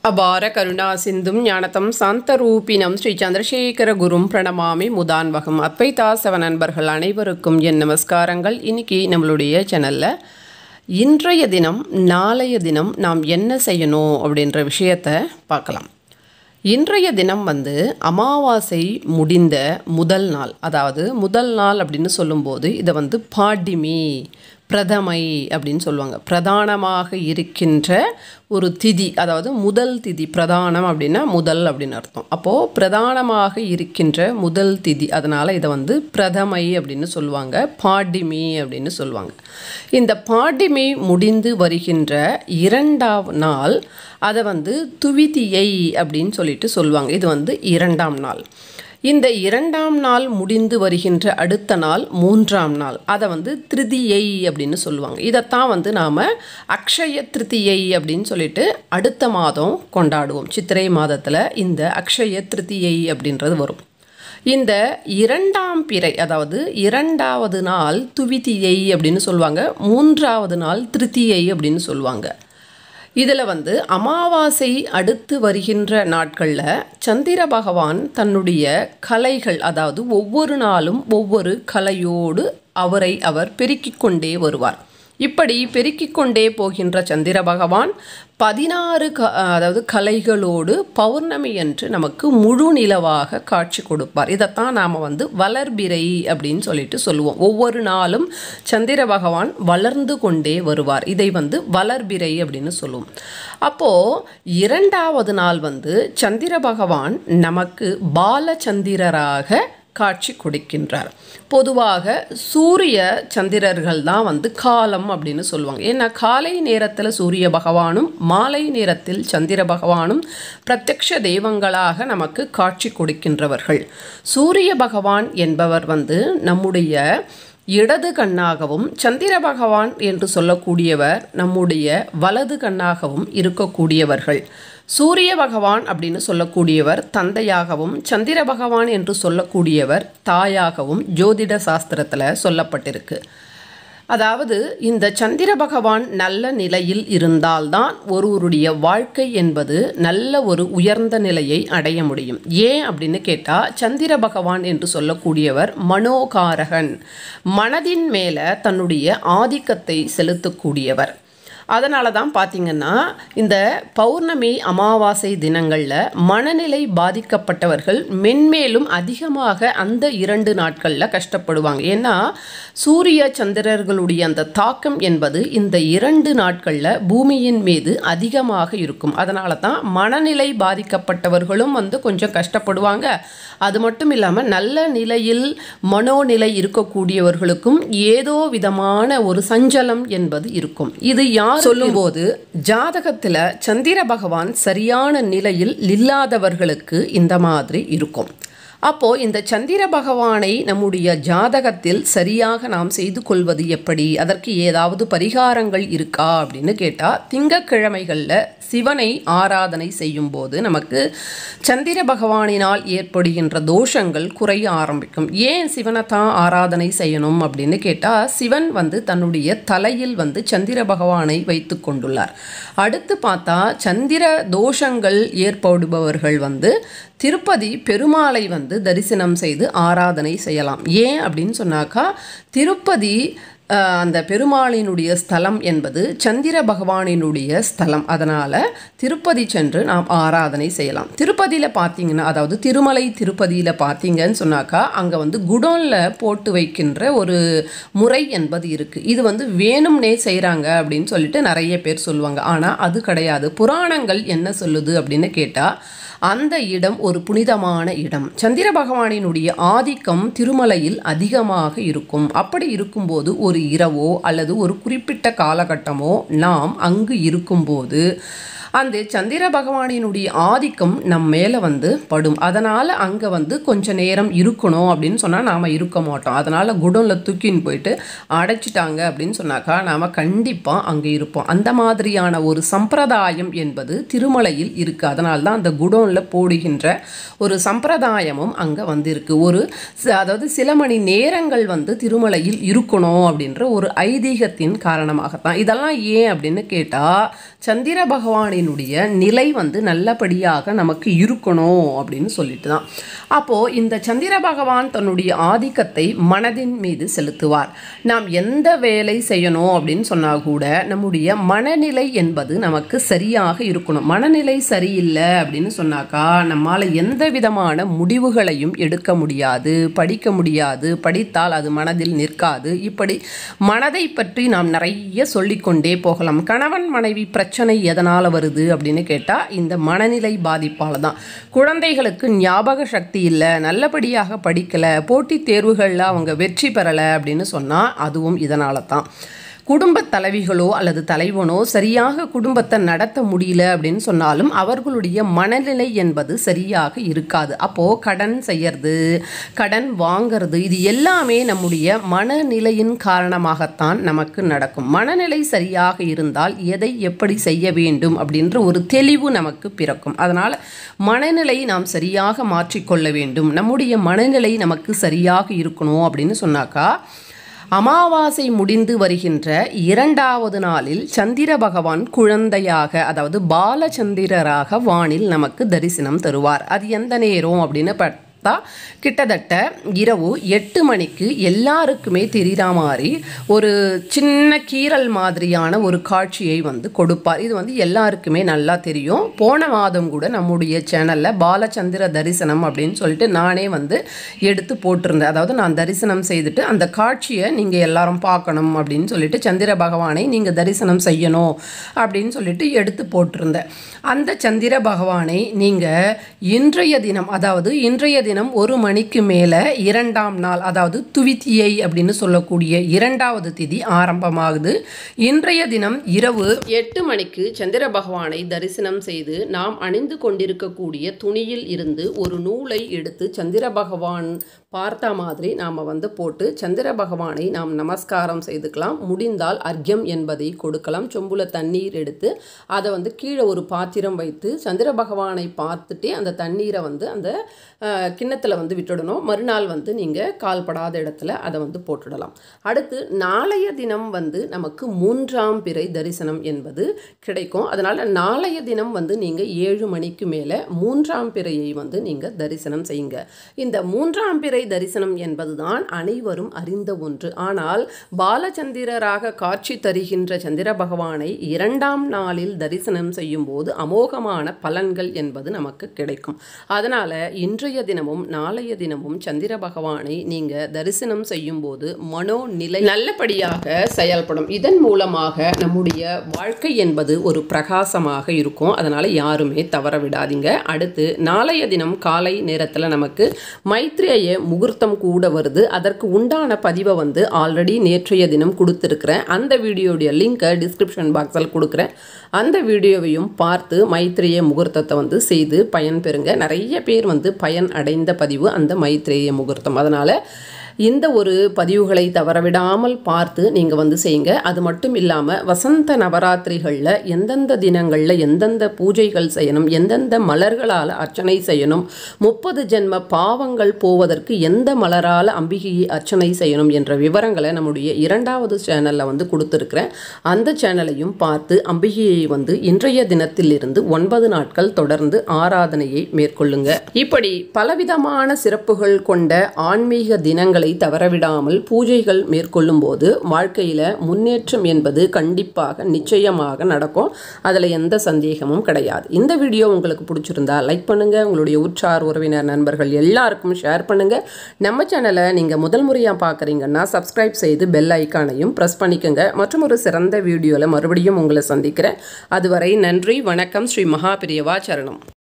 அபார கருணா சிந்தும் ஞானதம் சாந்தரூபினம் ஸ்ரீ சந்திரசேகர குரும் பிரணமாமி முதான்வகம் அத்வைதாசவ நண்பர்கள் அனைவருக்கும் என் நமஸ்காரங்கள் இன்னைக்கு நம்மளுடைய சேனலில் இன்றைய தினம் நாளைய தினம் நாம் என்ன செய்யணும் அப்படின்ற விஷயத்தை பார்க்கலாம் இன்றைய தினம் வந்து அமாவாசை முடிந்த முதல் நாள் அதாவது முதல் நாள் அப்படின்னு சொல்லும்போது இதை வந்து பாடிமி பிரதமை அப்படின்னு சொல்லுவாங்க பிரதானமாக இருக்கின்ற ஒரு திதி அதாவது முதல் திதி பிரதானம் அப்படின்னா முதல் அப்படின்னு அர்த்தம் அப்போது பிரதானமாக இருக்கின்ற முதல் திதி அதனால் இதை வந்து பிரதமை அப்படின்னு சொல்லுவாங்க பாடிமி அப்படின்னு சொல்லுவாங்க இந்த பாடிமி முடிந்து வருகின்ற இரண்டாம் நாள் அதை வந்து துவிதியை அப்படின்னு சொல்லிட்டு சொல்லுவாங்க இது வந்து இரண்டாம் நாள் இந்த இரண்டாம் நாள் முடிந்து வருகின்ற அடுத்த நாள் மூன்றாம் நாள் அதை வந்து திருதியை அப்படின்னு சொல்லுவாங்க இதைத்தான் வந்து நாம் அக்ஷய திருத்தியை அப்படின்னு சொல்லிட்டு அடுத்த மாதம் கொண்டாடுவோம் சித்திரை மாதத்தில் இந்த அக்ஷய திருத்தியை அப்படின்றது வரும் இந்த இரண்டாம் பிறை அதாவது இரண்டாவது நாள் துவிதியை அப்படின்னு சொல்லுவாங்க மூன்றாவது நாள் திருத்தியை அப்படின்னு சொல்லுவாங்க இதில் வந்து அமாவாசை அடுத்து வருகின்ற நாட்களில் சந்திர பகவான் தன்னுடைய கலைகள் அதாவது ஒவ்வொரு நாளும் ஒவ்வொரு கலையோடு அவரை அவர் பெருக்கிக் கொண்டே வருவார் இப்படி பெருக்கிக் கொண்டே போகின்ற சந்திர பகவான் பதினாறு க அதாவது கலைகளோடு பௌர்ணமி என்று நமக்கு முழு நிலவாக காட்சி கொடுப்பார் இதைத்தான் நாம் வந்து வளர்பிறை அப்படின்னு சொல்லிட்டு சொல்லுவோம் ஒவ்வொரு நாளும் சந்திர பகவான் வளர்ந்து கொண்டே வருவார் இதை வந்து வளர்பிறை அப்படின்னு சொல்லுவோம் அப்போது இரண்டாவது நாள் வந்து சந்திர பகவான் நமக்கு பாலச்சந்திரராக காட்சி கொடுக்கின்றார் பொதுவாக சூரிய சந்திரர்கள் தான் வந்து காலம் அப்படின்னு சொல்லுவாங்க ஏன்னா காலை நேரத்தில் சூரிய பகவானும் மாலை நேரத்தில் சந்திர பகவானும் பிரத்யக்ஷ தெய்வங்களாக நமக்கு காட்சி கொடுக்கின்றவர்கள் சூரிய பகவான் என்பவர் வந்து நம்முடைய இடது கண்ணாகவும் சந்திர பகவான் என்று சொல்லக்கூடியவர் நம்முடைய வலது கண்ணாகவும் இருக்கக்கூடியவர்கள் சூரிய பகவான் அப்படின்னு சொல்லக்கூடியவர் தந்தையாகவும் சந்திர பகவான் என்று சொல்லக்கூடியவர் தாயாகவும் ஜோதிட சாஸ்திரத்தில் சொல்லப்பட்டிருக்கு அதாவது இந்த சந்திர பகவான் நல்ல நிலையில் இருந்தால்தான் ஒருவருடைய வாழ்க்கை என்பது நல்ல ஒரு உயர்ந்த நிலையை அடைய முடியும் ஏன் அப்படின்னு கேட்டால் சந்திர பகவான் என்று சொல்லக்கூடியவர் மனோகாரகன் மனதின் மேலே தன்னுடைய ஆதிக்கத்தை செலுத்தக்கூடியவர் அதனால தான் பார்த்திங்கன்னா இந்த பௌர்ணமி அமாவாசை தினங்களில் மனநிலை பாதிக்கப்பட்டவர்கள் மென்மேலும் அதிகமாக அந்த இரண்டு நாட்களில் கஷ்டப்படுவாங்க ஏன்னா சூரிய சந்திரர்களுடைய அந்த தாக்கம் என்பது இந்த இரண்டு நாட்களில் பூமியின் மீது அதிகமாக இருக்கும் அதனால தான் மனநிலை பாதிக்கப்பட்டவர்களும் வந்து கொஞ்சம் கஷ்டப்படுவாங்க அது மட்டும் இல்லாமல் நல்ல நிலையில் மனோநிலை இருக்கக்கூடியவர்களுக்கும் ஏதோ விதமான ஒரு சஞ்சலம் என்பது இருக்கும் இது யார் சொல்லும்போது ஜாதகத்தில் சந்திர பகவான் சரியான நிலையில் இல்லாதவர்களுக்கு இந்த மாதிரி இருக்கும் அப்போது இந்த சந்திர பகவானை நம்முடைய ஜாதகத்தில் சரியாக நாம் செய்து கொள்வது எப்படி அதற்கு ஏதாவது பரிகாரங்கள் இருக்கா அப்படின்னு கேட்டால் திங்கக்கிழமைகளில் சிவனை ஆராதனை செய்யும்போது நமக்கு சந்திர பகவானினால் ஏற்படுகின்ற தோஷங்கள் குறைய ஆரம்பிக்கும் ஏன் சிவனை தான் ஆராதனை செய்யணும் அப்படின்னு கேட்டால் சிவன் வந்து தன்னுடைய தலையில் வந்து சந்திர பகவானை வைத்து கொண்டுள்ளார் அடுத்து பார்த்தா சந்திர தோஷங்கள் ஏற்படுபவர்கள் வந்து திருப்பதி பெருமாளை வந்து தரிசனம் செய்து ஆராதனை செய்யலாம் ஏன் அப்படின்னு சொன்னாக்கா திருப்பதி அந்த பெருமாளினுடைய ஸ்தலம் என்பது சந்திர பகவானினுடைய ஸ்தலம் அதனால் திருப்பதி சென்று நாம் ஆராதனை செய்யலாம் திருப்பதியில் பார்த்தீங்கன்னா அதாவது திருமலை திருப்பதியில் பார்த்தீங்கன்னு சொன்னாக்கா அங்கே வந்து குடோனில் போட்டு வைக்கின்ற ஒரு முறை என்பது இருக்குது இது வந்து வேணும்னே செய்கிறாங்க அப்படின்னு சொல்லிட்டு நிறைய பேர் சொல்லுவாங்க ஆனால் அது கிடையாது புராணங்கள் என்ன சொல்லுது அப்படின்னு கேட்டால் அந்த இடம் ஒரு புனிதமான இடம் சந்திர பகவானினுடைய ஆதிக்கம் திருமலையில் அதிகமாக இருக்கும் அப்படி இருக்கும்போது ஒரு இரவோ அல்லது ஒரு குறிப்பிட்ட காலகட்டமோ நாம் அங்கு இருக்கும்போது அந்த சந்திர பகவானினுடைய ஆதிக்கம் நம் மேலே வந்து படும் அதனால் அங்கே வந்து கொஞ்ச நேரம் இருக்கணும் அப்படின்னு சொன்னால் நாம் இருக்க மாட்டோம் அதனால் குடோனில் தூக்கின்னு போயிட்டு அடைச்சிட்டாங்க அப்படின்னு சொன்னாக்கா நாம் கண்டிப்பாக அங்கே இருப்போம் அந்த மாதிரியான ஒரு சம்பிரதாயம் என்பது திருமலையில் இருக்குது அதனால தான் அந்த குடோனில் போடுகின்ற ஒரு சம்பிரதாயமும் அங்கே வந்திருக்கு ஒரு அதாவது சில மணி நேரங்கள் வந்து திருமலையில் இருக்கணும் அப்படின்ற ஒரு ஐதீகத்தின் காரணமாகத்தான் இதெல்லாம் ஏன் அப்படின்னு கேட்டால் சந்திர பகவானின் கிரகங்களினுடைய நிலை வந்து நல்லபடியாக நமக்கு இருக்கணும் அப்படின்னு சொல்லிட்டு தான் அப்போது இந்த சந்திர பகவான் தன்னுடைய ஆதிக்கத்தை மனதின் மீது செலுத்துவார் நாம் எந்த வேலை செய்யணும் அப்படின்னு சொன்னால் கூட நம்முடைய மனநிலை என்பது நமக்கு சரியாக இருக்கணும் மனநிலை சரியில்லை அப்படின்னு சொன்னாக்கா நம்மால் எந்த விதமான முடிவுகளையும் எடுக்க முடியாது படிக்க முடியாது படித்தால் அது மனதில் நிற்காது இப்படி மனதை பற்றி நாம் நிறைய சொல்லிக்கொண்டே போகலாம் கணவன் மனைவி பிரச்சனை எதனால் வருது அப்படின்னு கேட்டால் இந்த மனநிலை பாதிப்பால் தான் குழந்தைகளுக்கு ஞாபக சக்தி இல்லை நல்லபடியாக படிக்கலை போட்டித் தேர்வுகளில் அவங்க வெற்றி பெறலை அப்படின்னு சொன்னால் அதுவும் இதனால தான் குடும்ப தலைவிகளோ அல்லது தலைவனோ சரியாக குடும்பத்தை நடத்த முடியல அப்படின்னு சொன்னாலும் அவர்களுடைய மனநிலை என்பது சரியாக இருக்காது அப்போது கடன் செய்யறது கடன் வாங்கிறது இது எல்லாமே நம்முடைய மனநிலையின் காரணமாகத்தான் நமக்கு நடக்கும் மனநிலை சரியாக இருந்தால் எதை எப்படி செய்ய வேண்டும் அப்படின்ற ஒரு தெளிவு நமக்கு பிறக்கும் அதனால் மனநிலை நாம் சரியாக மாற்றிக்கொள்ள வேண்டும் நம்முடைய மனநிலை நமக்கு சரியாக இருக்கணும் அப்படின்னு சொன்னாக்கா அமாவாசை முடிந்து வருகின்ற இரண்டாவது நாளில் சந்திர பகவான் குழந்தையாக அதாவது பாலச்சந்திரராக வானில் நமக்கு தரிசனம் தருவார் அது எந்த நேரம் அப்படின்னு பார்த்தா கிட்டத்தட்ட இரவு எட்டு மணிக்கு எல்லாருக்குமே தெரிகிற மாதிரி ஒரு சின்ன கீரல் மாதிரியான ஒரு காட்சியை வந்து கொடுப்பார் இது வந்து எல்லாருக்குமே நல்லா தெரியும் போன மாதம் கூட நம்முடைய சேனலில் பாலச்சந்திர தரிசனம் அப்படின்னு சொல்லிட்டு நானே வந்து எடுத்து போட்டிருந்தேன் அதாவது நான் தரிசனம் செய்துட்டு அந்த காட்சியை நீங்கள் எல்லாரும் பார்க்கணும் அப்படின்னு சொல்லிட்டு சந்திர பகவானை நீங்கள் தரிசனம் செய்யணும் அப்படின்னு சொல்லிட்டு எடுத்து போட்டிருந்தேன் அந்த சந்திர பகவானை நீங்கள் இன்றைய தினம் அதாவது இன்றைய தினம் ஒரு மணிக்கு மேலே இரண்டாம் நாள் அதாவது துவித்தியை அப்படின்னு சொல்லக்கூடிய இரண்டாவது திதி ஆரம்பமாகுது இன்றைய தினம் இரவு எட்டு மணிக்கு சந்திர பகவானை தரிசனம் செய்து நாம் அணிந்து கொண்டிருக்கக்கூடிய துணியில் இருந்து ஒரு நூலை எடுத்து சந்திர பகவான் பார்த்த மாதிரி நாம் வந்து போட்டு சந்திர பகவானை நாம் நமஸ்காரம் செய்துக்கலாம் முடிந்தால் அர்க்யம் என்பதை கொடுக்கலாம் சொம்புல தண்ணீர் எடுத்து அதை வந்து கீழே ஒரு பாத்திரம் வைத்து சந்திர பகவானை பார்த்துட்டே அந்த தண்ணீரை வந்து அந்த கிண்ணத்தில் வந்து விட்டுடணும் மறுநாள் வந்து நீங்கள் கால்படாத இடத்துல அதை வந்து போட்டுடலாம் அடுத்து நாளைய தினம் வந்து நமக்கு மூன்றாம் பிறை தரிசனம் என்பது கிடைக்கும் அதனால் நாளைய தினம் வந்து நீங்கள் ஏழு மணிக்கு மேலே மூன்றாம் பிறையை வந்து நீங்கள் தரிசனம் செய்யுங்க இந்த மூன்றாம் பிறை தரிசனம் என்பதுதான் அனைவரும் அறிந்த ஒன்று ஆனால் பாலச்சந்திரராக காட்சி தருகின்ற சந்திர பகவானை இரண்டாம் நாளில் தரிசனம் செய்யும் போது அமோகமான பலன்கள் என்பது நமக்கு கிடைக்கும் அதனால் இன்றைய தினமும் நாளைய தினமும் சந்திர பகவானை நீங்கள் தரிசனம் செய்யும் போது மனோநிலை நல்லபடியாக செயல்படும் இதன் மூலமாக நம்முடைய வாழ்க்கை என்பது ஒரு பிரகாசமாக இருக்கும் அதனால் யாருமே தவற விடாதீங்க அடுத்து நாளைய தினம் காலை நேரத்தில் நமக்கு மைத்ரேய முகூர்த்தம் கூட வருது அதற்கு உண்டான பதிவை வந்து ஆல்ரெடி நேற்றைய தினம் கொடுத்துருக்குறேன் அந்த வீடியோடைய லிங்கை டிஸ்கிரிப்ஷன் பாக்ஸில் கொடுக்குறேன் அந்த வீடியோவையும் பார்த்து மைத்ரேய முகூர்த்தத்தை வந்து செய்து பயன் பெறுங்க நிறைய பேர் வந்து பயன் அடைந்த பதிவு அந்த மைத்ரேய முகூர்த்தம் அதனால் இந்த ஒரு பதிவுகளை தவறவிடாமல் பார்த்து நீங்கள் வந்து செய்யுங்க அது மட்டும் இல்லாமல் வசந்த நவராத்திரிகளில் எந்தெந்த தினங்களில் எந்தெந்த பூஜைகள் செய்யணும் எந்தெந்த மலர்களால் அர்ச்சனை செய்யணும் முப்பது ஜென்ம பாவங்கள் போவதற்கு எந்த மலரால் அம்பிகையை அர்ச்சனை செய்யணும் என்ற விவரங்களை நம்முடைய இரண்டாவது சேனலில் வந்து கொடுத்துருக்குறேன் அந்த சேனலையும் பார்த்து அம்பிகையை வந்து இன்றைய தினத்திலிருந்து ஒன்பது நாட்கள் தொடர்ந்து ஆராதனையை மேற்கொள்ளுங்க இப்படி பலவிதமான சிறப்புகள் கொண்ட ஆன்மீக தினங்களை தவறவிடாமல் பூஜைகள் மேற்கொள்ளும் போது வாழ்க்கையில் முன்னேற்றம் என்பது கண்டிப்பாக நிச்சயமாக நடக்கும் அதில் எந்த சந்தேகமும் கிடையாது இந்த வீடியோ உங்களுக்கு பிடிச்சிருந்தா லைக் பண்ணுங்கள் உங்களுடைய உற்றார் உறவினர் நண்பர்கள் எல்லாருக்கும் ஷேர் பண்ணுங்கள் நம்ம சேனலை நீங்கள் முதல் முறையாக பார்க்குறீங்கன்னா சப்ஸ்கிரைப் செய்து பெல் ஐக்கானையும் ப்ரெஸ் பண்ணிக்கோங்க மற்றும் ஒரு சிறந்த வீடியோவில் மறுபடியும் உங்களை சந்திக்கிறேன் அதுவரை நன்றி வணக்கம் ஸ்ரீ மகாபிரியவா சரணம்